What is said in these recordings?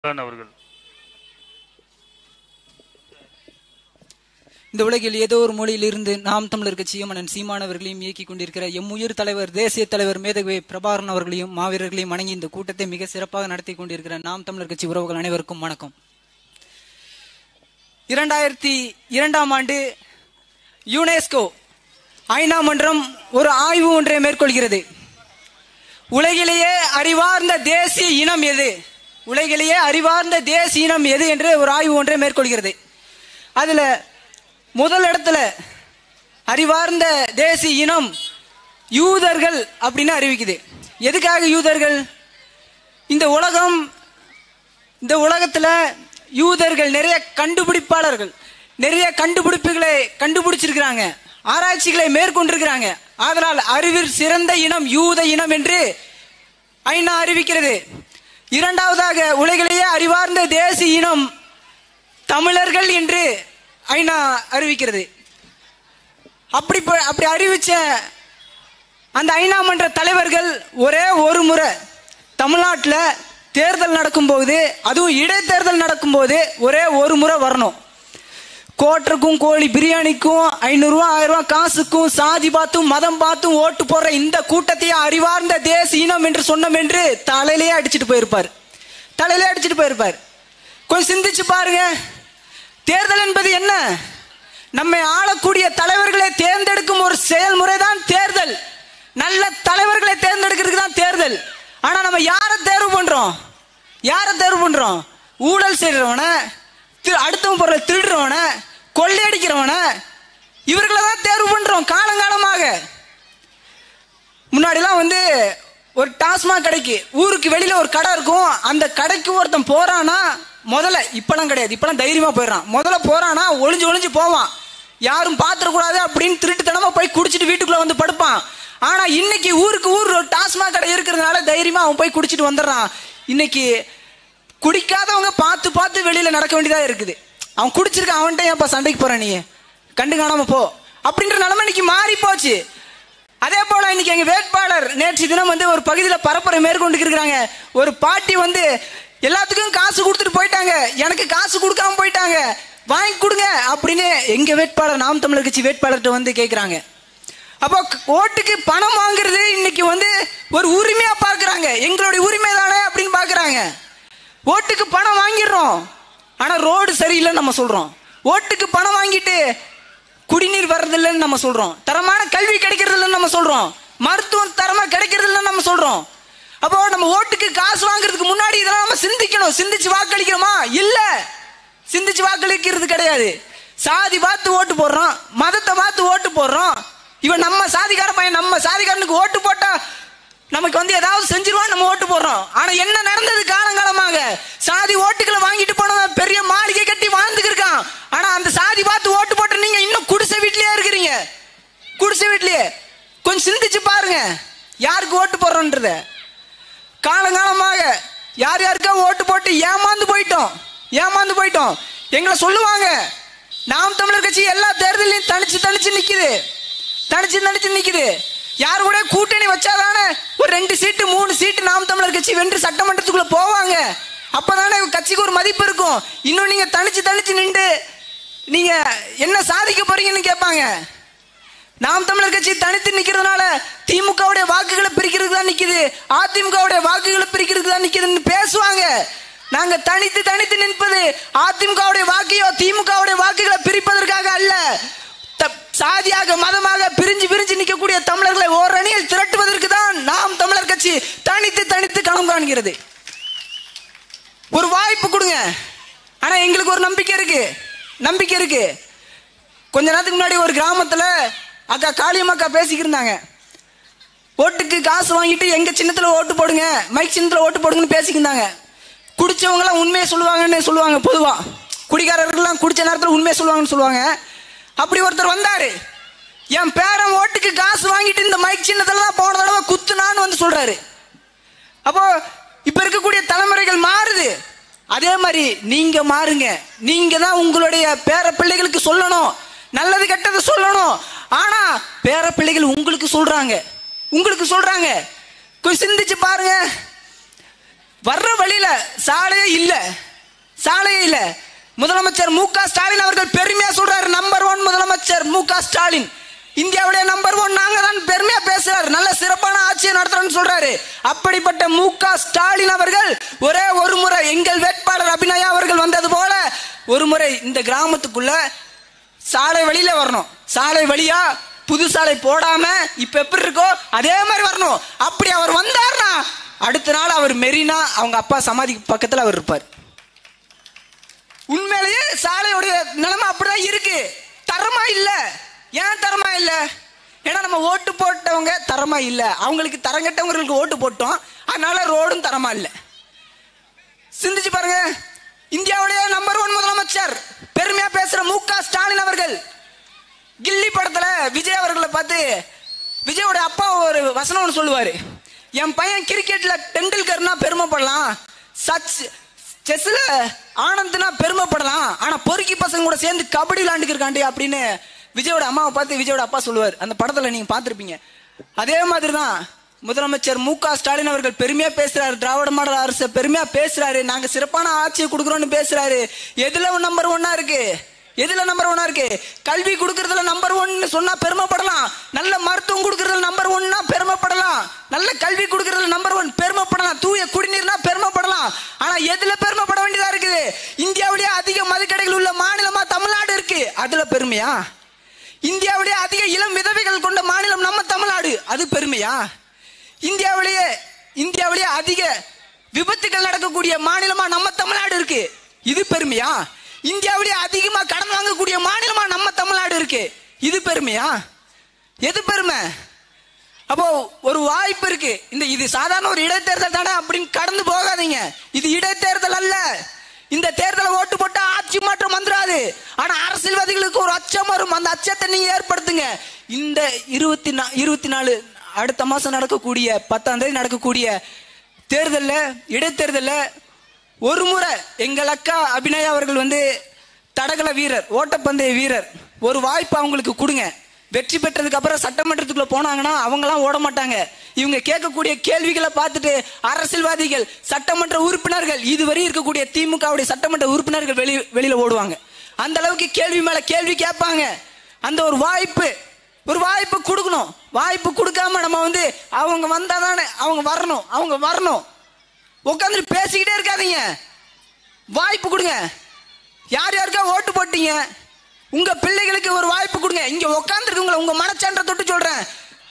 தான் அவர்கள் இந்த உலகில் ஏதோ ஒரு மொழியில் இருந்து நாம் தமிழர் கட்சியும் அண்ணன் சீமானவர்களையும் இயக்கிக் கொண்டிருக்கிற எம் உயிர் தலைவர் தேசிய தலைவர் மேதகவே பிரபாகரன் அவர்களையும் மாவீரர்களையும் வணங்கி இந்த கூட்டத்தை மிக சிறப்பாக நடத்தி கொண்டிருக்கிற நாம் தமிழர் கட்சி உறவுகள் அனைவருக்கும் வணக்கம் இரண்டாயிரத்தி இரண்டாம் ஆண்டு யுனெஸ்கோ ஐநா மன்றம் ஒரு ஆய்வு ஒன்றை மேற்கொள்கிறது உலகிலேயே அறிவார்ந்த தேசிய இனம் எது உலகிலேயே அறிவார்ந்த தேசிய இனம் எது என்று ஒரு ஆய்வு ஒன்றை மேற்கொள்கிறது அதுல முதல் இடத்துல அறிவார்ந்த தேசிய இனம் யூதர்கள் அப்படின்னு அறிவிக்குது எதுக்காக யூதர்கள் இந்த உலகம் இந்த உலகத்துல யூதர்கள் நிறைய கண்டுபிடிப்பாளர்கள் நிறைய கண்டுபிடிப்புகளை கண்டுபிடிச்சிருக்கிறாங்க ஆராய்ச்சிகளை மேற்கொண்டிருக்கிறாங்க அதனால் அறிவில் சிறந்த இனம் யூத இனம் என்று ஐநா அறிவிக்கிறது இரண்டாவதாக உலகிலேயே அறிவார்ந்த தேசிய இனம் தமிழர்கள் என்று ஐநா அறிவிக்கிறது அப்படி ப- அப்படி அறிவிச்ச அந்த ஐநா மன்ற தலைவர்கள் ஒரே ஒரு முறை தமிழ்நாட்டில் தேர்தல் நடக்கும்போது அதுவும் இடைத்தேர்தல் நடக்கும்போது ஒரே ஒரு முறை வரணும் கோட்டருக்கும் கோழி பிரியாணிக்கும் ஐநூறுரூவா ஆயிரம் ரூபாய் காசுக்கும் சாதி பார்த்தும் மதம் பார்த்தும் ஓட்டு போடுற இந்த கூட்டத்தையே அறிவார்ந்த தேச இனம் என்று சொன்னோம் என்று தலையிலேயே அடிச்சிட்டு போயிருப்பார் தலையிலே அடிச்சிட்டு போயிருப்பார் கொஞ்சம் சிந்திச்சு பாருங்க தேர்தல் என்பது என்ன நம்மை ஆளக்கூடிய தலைவர்களை தேர்ந்தெடுக்கும் ஒரு செயல்முறை தான் தேர்தல் நல்ல தலைவர்களை தேர்ந்தெடுக்கிறதுக்கு தான் தேர்தல் ஆனா நம்ம யாரை தேர்வு பண்றோம் யாரை தேர்வு பண்றோம் ஊழல் செய்யறவன அடுத்தவன் பொருளை திருடுறவன கொள்ளையடிக்கிறவன இவர்களை தான் தேர்வு பண்றோம் காலங்காலமாக முன்னாடிலாம் வந்து ஒரு டாஸ்மாக் கடைக்கு ஊருக்கு வெளியில ஒரு கடை இருக்கும் அந்த கடைக்கு ஒருத்தன் போறானா முதல்ல இப்பெல்லாம் கிடையாது இப்பெல்லாம் தைரியமா போயிடறான் முதல்ல போறானா ஒளிஞ்சு ஒளிஞ்சு போவான் யாரும் பாத்திரக்கூடாது அப்படின்னு திருட்டுத்தனமா போய் குடிச்சிட்டு வீட்டுக்குள்ள வந்து படுப்பான் ஆனா இன்னைக்கு ஊருக்கு ஊர் ஒரு டாஸ்மாக் கடை இருக்கிறதுனால தைரியமா அவன் போய் குடிச்சிட்டு வந்துடுறான் இன்னைக்கு குடிக்காதவங்க பார்த்து பார்த்து வெளியில நடக்க வேண்டியதா இருக்குது அவன் குடிச்சிருக்கான் அவன்கிட்ட ஏன்ப்பா சண்டைக்கு போற நீ கண்டு காணாம போ அப்படின்ற நிலைமை இன்னைக்கு மாறி போச்சு அதே போல இன்னைக்கு எங்க வேட்பாளர் நேற்று தினம் வந்து ஒரு பகுதியில பரப்புரை மேற்கொண்டு இருக்கிறாங்க ஒரு பாட்டி வந்து எல்லாத்துக்கும் காசு கொடுத்துட்டு போயிட்டாங்க எனக்கு காசு கொடுக்காம போயிட்டாங்க வாங்கி கொடுங்க அப்படின்னு எங்க வேட்பாளர் நாம் தமிழர் கட்சி வேட்பாளர்கிட்ட வந்து கேக்குறாங்க அப்போ க- ஓட்டுக்கு பணம் வாங்குறது இன்னைக்கு வந்து ஒரு உரிமையா பார்க்கறாங்க எங்களுடைய உரிமை தானே அப்படின்னு பார்க்கறாங்க ஓட்டுக்கு பணம் வாங்கிடுறோம் ஆனா ரோடு சரியில்லைன்னு நம்ம சொல்றோம் ஓட்டுக்கு பணம் வாங்கிட்டு குடிநீர் வர்றதில்லைன்னு நம்ம சொல்றோம் தரமான கல்வி கிடைக்கிறது இல்லைன்னு நம்ம சொல்றோம் மருத்துவம் தரமா கிடைக்கிறது இல்லைன்னு நம்ம சொல்றோம் அப்போ நம்ம ஓட்டுக்கு காசு வாங்குறதுக்கு முன்னாடி இதெல்லாம் நம்ம சிந்திக்கணும் சிந்திச்சு வாக்களிக்கிறோமா இல்ல சிந்திச்சு வாக்களிக்கிறது கிடையாது சாதி பார்த்து ஓட்டு போடுறோம் மதத்தை பார்த்து ஓட்டு போடுறோம் இவன் நம்ம சாதிக்கார பையன் நம்ம சாதிக்காரனுக்கு ஓட்டு போட்டா நமக்கு வந்து ஏதாவது செஞ்சிருவான் நம்ம ஓட்டு போடுறோம் ஆனா என்ன நடந்தது காலங்காலமாக சாதி ஓட்டுகளை வாங்கிட்டு போனவன் பெரிய மாளிகை கட்டி வாழ்ந்துக்கு இருக்கான் ஆனா அந்த சாதி பார்த்து ஓட்டு போட்டு நீங்க இன்னும் குடிசை வீட்லயே இருக்கிறீங்க குடிசை வீட்லயே கொஞ்சம் சிந்திச்சு பாருங்க யாருக்கு ஓட்டு போடுறோன்றத காலங்காலமாக யார் யாருக்கா ஓட்டு போட்டு ஏமாந்து போயிட்டோம் ஏமாந்து போயிட்டோம் எங்களை சொல்லுவாங்க நாம் தமிழர் கட்சி எல்லா தேர்தலையும் தனிச்சு தனிச்சு நிக்குது தனிச்சு தனிச்சு நிக்குது யார் கூட கூட்டணி வச்சாதானே ஒரு ரெண்டு சீட்டு மூணு சீட்டு நாம் தமிழர் கட்சி வென்று சட்டமன்றத்துக்குள்ள போவாங்க அப்பதானே கட்சிக்கு ஒரு மதிப்பு இருக்கும் இன்னும் நீங்க தனிச்சு தனிச்சு நின்று நீங்க என்ன சாதிக்க போறீங்கன்னு கேட்பாங்க நாம் தமிழர் கட்சி தனித்து நிக்கிறதுனால திமுகவுடைய வாக்குகளை பிரிக்கிறதுக்கு தான் நிக்குது அதிமுகவுடைய வாக்குகளை பிரிக்கிறதுக்கு தான் நிக்குதுன்னு பேசுவாங்க நாங்க தனித்து தனித்து நிற்பது அதிமுகவுடைய வாக்கையோ திமுகவுடைய வாக்குகளை பிரிப்பதற்காக அல்ல த- சாதியாக மதமாக பிரிஞ்சு பிரிஞ்சு நிற்கக்கூடிய தமிழர்களை ஓரணியில் திரட்டுவதற்கு தான் நாம் தமிழர் கட்சி தனித்து தனித்து களம் காண்கிறது ஒரு வாய்ப்பு கொடுங்க ஆனா எங்களுக்கு ஒரு நம்பிக்கை இருக்கு நம்பிக்கை இருக்கு கொஞ்ச நேரத்துக்கு முன்னாடி ஒரு கிராமத்துல அக்கா காளியம்மாக்கா பேசிக்கிட்டு இருந்தாங்க ஓட்டுக்கு காசு வாங்கிட்டு எங்க சின்னத்துல ஓட்டு போடுங்க மைக் சின்னத்துல ஓட்டு போடுங்கன்னு பேசிக்கிருந்தாங்க குடிச்சவங்க எல்லாம் உண்மையை சொல்லுவாங்கன்னு சொல்லுவாங்க பொதுவா குடிகாரர்கள்லாம் குடிச்ச நேரத்துல உண்மையை சொல்லுவாங்கன்னு சொல்லுவாங்க அப்படி ஒருத்தர் வந்தாரு என் பேரன் ஓட்டுக்கு காசு வாங்கிட்டு இந்த மைக் சின்னத்துல தான் போன தடவை குத்துனான்னு வந்து சொல்றாரு அப்போ இப்ப இருக்கக்கூடிய தலைமுறைகள் மாறுது அதே மாதிரி நீங்க மாறுங்க நீங்க தான் உங்களுடைய பேர பிள்ளைகளுக்கு சொல்லணும் நல்லது கெட்டது சொல்லணும் ஆனா பேர பிள்ளைகள் உங்களுக்கு சொல்றாங்க உங்களுக்கு சொல்றாங்க கொஞ்சம் சிந்திச்சு பாருங்க வர்ற வழியில சாலையே இல்ல சாலையே இல்ல முதலமைச்சர் மு க ஸ்டாலின் அவர்கள் பெருமையா சொல்றாரு நம்பர் ஒன் முதலமைச்சர் மு க ஸ்டாலின் இந்தியாவுடைய நம்பர் ஒன் நாங்க தான் பெருமையா பேசுறாரு நல்ல சிறப்பான ஆட்சியை நடத்துறோம்னு சொல்றாரு அப்படிப்பட்ட மு க ஸ்டாலின் அவர்கள் ஒரே ஒரு முறை எங்கள் வேட்பாளர் அபிநயா அவர்கள் வந்தது போல ஒரு முறை இந்த கிராமத்துக்குள்ள சாலை வழியில வரணும் சாலை வழியா புது சாலை போடாம இப்ப எப்படி இருக்கோ அதே மாதிரி வரணும் அப்படி அவர் வந்தார்னா அடுத்த நாள் அவர் மெரினா அவங்க அப்பா சமாதிக்கு பக்கத்துல அவர் இருப்பார் உண்மையிலேயே சாலையுடைய நிலைமை அப்படிதான் இருக்கு தரமா இல்ல ஏன் தரமா இல்ல ஏன்னா நம்ம ஓட்டு போட்டவங்க தரமா இல்ல அவங்களுக்கு தரங்கட்டவங்களுக்கு ஓட்டு போட்டோம் அதனால ரோடும் தரமா இல்ல சிந்திச்சு பாருங்க இந்தியாவுடைய நம்பர் ஒன் முதலமைச்சர் பெருமையா பேசுற மு க ஸ்டாலின் அவர்கள் கில்லி படத்துல விஜய் அவர்களை பார்த்து விஜயோட அப்பா ஒரு வசனம் ஒன்று சொல்லுவாரு என் பையன் கிரிக்கெட்ல டெண்டுல்கர்னா பெருமைப்படலாம் சச் செஸ்ல ஆனந்த்னா பெருமைப்படலாம் ஆனா பொறுக்கி பசங்க கூட சேர்ந்து கபடி விளாண்டுக்கிருக்காண்டி அப்படின்னு விஜயோட அம்மாவை பார்த்து விஜயோட அப்பா சொல்லுவார் அந்த படத்துல நீங்க பார்த்திருப்பீங்க அதே மாதிரி தான் முதலமைச்சர் மு க ஸ்டாலின் அவர்கள் பெருமையா பேசுறாரு திராவிட மாடல் அரசு பெருமையா பேசுறாரு நாங்க சிறப்பான ஆட்சியை கொடுக்குறோம்னு பேசுறாரு எதுல நம்பர் ஒன்னா இருக்கு எதுல நம்பர் ஒன்னா இருக்கு கல்வி கொடுக்கறதுல நம்பர் ஒன்னு சொன்னா பெருமைப்படலாம் நல்ல மருத்துவம் கொடுக்கறதுல நம்பர் ஒன்னா பெருமைப்படலாம் நல்ல கல்வி கொடுக்கறதுல நம்பர் ஒன் பெருமைப்படலாம் தூய குடிநீர்னா பெருமைப்படலாம் ஆனா எதுல பெருமைப்பட வேண்டியதா இருக்குது இந்தியாவிலேயே அதிக மதுக்கடைகள் உள்ள மாநிலமா தமிழ்நாடு இருக்கு அதுல பெருமையா இந்தியாவிலேயே அதிக இளம் விதவைகள் கொண்ட மாநிலம் நம்ம தமிழ்நாடு அது பெருமையா இந்தியாவிலேயே இந்தியாவிலேயே அதிக விபத்துகள் நடக்கக்கூடிய மாநிலமா நம்ம தமிழ்நாடு இருக்கு இது பெருமையா இந்தியாவிலேயே அதிகமா கடன் வாங்கக்கூடிய மாநிலமா நம்ம தமிழ்நாடு இருக்கு இது பெருமையா எது பெருமை அப்போ ஒரு வாய்ப்பு இருக்கு இந்த இது சாதாரண ஒரு இடைத்தேர்தல் தானே அப்படின்னு கடந்து போகாதீங்க இது இடைத்தேர்தல் அல்ல இந்த தேர்தலை ஓட்டு போட்டா ஆட்சி மாற்றம் வந்துடாது ஆனா அரசியல்வாதிகளுக்கு ஒரு அச்சம் வரும் அந்த அச்சத்தை நீங்க ஏற்படுத்துங்க இந்த இருபத்தி நா இருபத்தி நாலு அடுத்த மாசம் நடக்கக்கூடிய பத்தாம் தேதி நடக்கக்கூடிய தேர்தல்ல இடைத்தேர்தல்ல ஒரு முறை எங்கள் அக்கா அபிநயா அவர்கள் வந்து தடகள வீரர் ஓட்டப்பந்தய வீரர் ஒரு வாய்ப்பு அவங்களுக்கு கொடுங்க வெற்றி பெற்றதுக்கு அப்புறம் சட்டமன்றத்துக்குள்ள போனாங்கன்னா அவங்கலாம் ஓட மாட்டாங்க இவங்க கேட்கக்கூடிய கேள்விகளை பார்த்துட்டு அரசியல்வாதிகள் சட்டமன்ற உறுப்பினர்கள் இதுவரை இருக்கக்கூடிய திமுகவுடைய சட்டமன்ற உறுப்பினர்கள் வெளி வெளியில ஓடுவாங்க அந்த அளவுக்கு கேள்வி மேல கேள்வி கேட்பாங்க அந்த ஒரு வாய்ப்பு ஒரு வாய்ப்பு கொடுக்கணும் வாய்ப்பு கொடுக்காம நம்ம வந்து அவங்க வந்தாதானே அவங்க வரணும் அவங்க வரணும் உட்காந்து பேசிக்கிட்டே இருக்காதீங்க வாய்ப்பு கொடுங்க யார் யாருக்கா ஓட்டு போட்டீங்க உங்க பிள்ளைகளுக்கு ஒரு வாய்ப்பு கொடுங்க இங்க உட்காந்துருக்கவங்கள உங்க மனச்சான்ற தொட்டு சொல்றேன்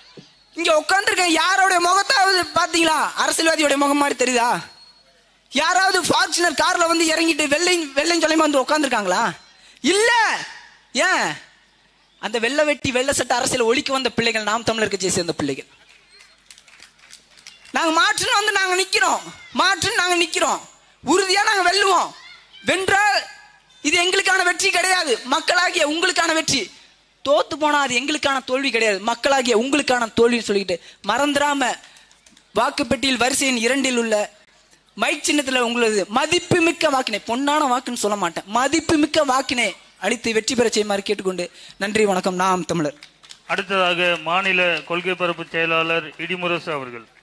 இங்க உட்காந்துருக்க யாரோட முகத்தாவது பாத்தீங்களா அரசியல்வாதியோட முகம் மாதிரி தெரியுதா யாராவது ஃபார்ச்சுனர் கார்ல வந்து இறங்கிட்டு வெள்ளை வெள்ளை சொல்லிமா வந்து உட்காந்துருக்காங்களா இல்ல ஏன் அந்த வெள்ளை வெட்டி வெள்ளை சட்ட அரசியல் ஒழிக்க வந்த பிள்ளைகள் நாம் தமிழர் கட்சியை சேர்ந்த பிள்ளைகள் நாங்க மாற்றுன்னு வந்து நாங்க நிக்கிறோம் மாற்றுன்னு நாங்க நிக்கிறோம் உறுதியா நாங்க வெல்லுவோம் வென்றால் இது எங்களுக்கான வெற்றி கிடையாது மக்களாகிய உங்களுக்கான வெற்றி தோத்து போனா அது எங்களுக்கான தோல்வி கிடையாது மக்களாகிய உங்களுக்கான தோல்வின்னு சொல்லிக்கிட்டு மறந்துடாம வாக்குப்பெட்டியில் வரிசையின் இரண்டில் உள்ள மைக் சின்னத்துல உங்களது மதிப்புமிக்க வாக்கினை பொன்னான வாக்குன்னு சொல்ல மாட்டேன் மதிப்புமிக்க வாக்கினை அளித்து வெற்றி பெற செய்யுமாறு கேட்டுக்கொண்டு நன்றி வணக்கம் நாம் தமிழர் அடுத்ததாக மாநில கொள்கை பரப்பு செயலாளர் இடிமுரசு அவர்கள்